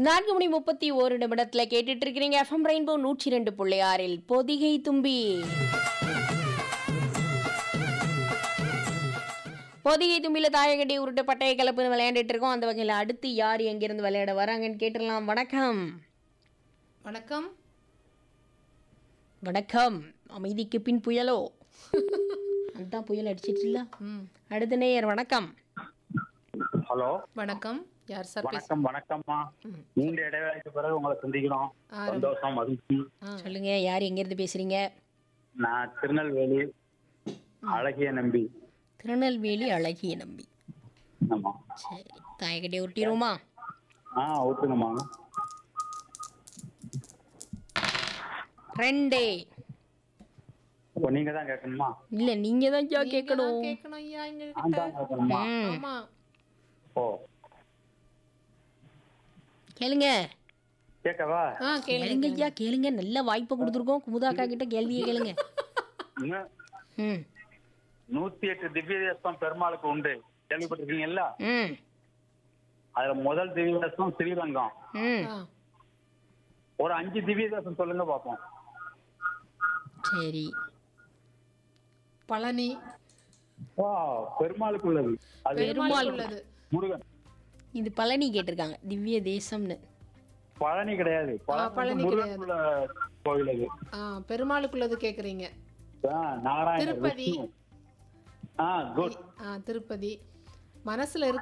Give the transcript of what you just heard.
நான்கு மணி முப்பத்தி ஓரு நிமிடத்துல கேட்டுட்டு இருக்கிறீங்க எஃப்எம் ரெயின்போ நூற்றி ரெண்டு புள்ளி ஆறில் பொதிகை தும்பி பொதிகை தும்பியில தாயகட்டி உருட்டு பட்டைய கலப்புன்னு விளையாண்டுட்டு இருக்கோம் அந்த வகையில் அடுத்து யார் எங்கிருந்து விளையாட வராங்கன்னு கேட்டுடலாம் வணக்கம் வணக்கம் வணக்கம் அமைதிக்கு பின் புயலோ அதுதான் புயல் அடிச்சிட்டு இல்ல ம் அடுத்த நேயர் வணக்கம் ஹலோ வணக்கம் யார் சார் பேச வணக்கம் வணக்கம்மா நீண்ட இடைவேளைக்கு பிறகு உங்களை சந்திக்கிறோம் ஆ, ரொம்ப- சந்தோஷம் மகிழ்ச்சி சொல்லுங்க யார் எங்கிருந்து பேசுறீங்க நான் திருநெல்வேலி அழகிய நம்பி திருநெல்வேலி அழகிய நம்பி ஆமா சரி தாயகட்டி உருட்டிடுவோமா ஆ ஓட்டுங்கம்மா ரெண்டே இப்போ நீங்க தான் கேட்கணுமா இல்ல நீங்க தான் ஐயா நீங்க கேட்கணும் தான் கேட்கணும் ஐயா எங்க நான் கிட்ட தான் கேட்கணுமா ம். ஆமா ஓ கேளுங்க கேட்கவா ஆ கேளுங்க கேளுங்க ஐயா கேளுங்க நல்ல வாய்ப்பை கொடுத்துருக்கோம் குமுதாக்கா கிட்ட கேள்வியை கேளுங்க இன்னும் ம் நூத்தி எட்டு திவ்ய தேசம் பெருமாளுக்கு உண்டு கேள்விப்பட்டிருக்கீங்கல்ல ம் அதுல முதல் திவ்ய தேசம் ஸ்ரீரங்கம் ம் ஆ, ஒரு அஞ்சு திவ்ய தேசம் சொல்லுங்க பாப்போம் சரி பழனி வா பெருமாளுக்கு உள்ளது அது பெருமாள் உள்ளது முருகன் இது பழனி கேட்டிருக்காங்க திவ்ய தேசம்னு பழனி கிடையாது பழனி பழனி முருகன் உள்ள கோவில் அது ஆ பெருமாளுக்குள்ளது கேக்குறீங்க ஆ, நாராயணர் திருப்பதி. விஷ்ணு. ஆ குட் ஆ திருப்பதி மனசுல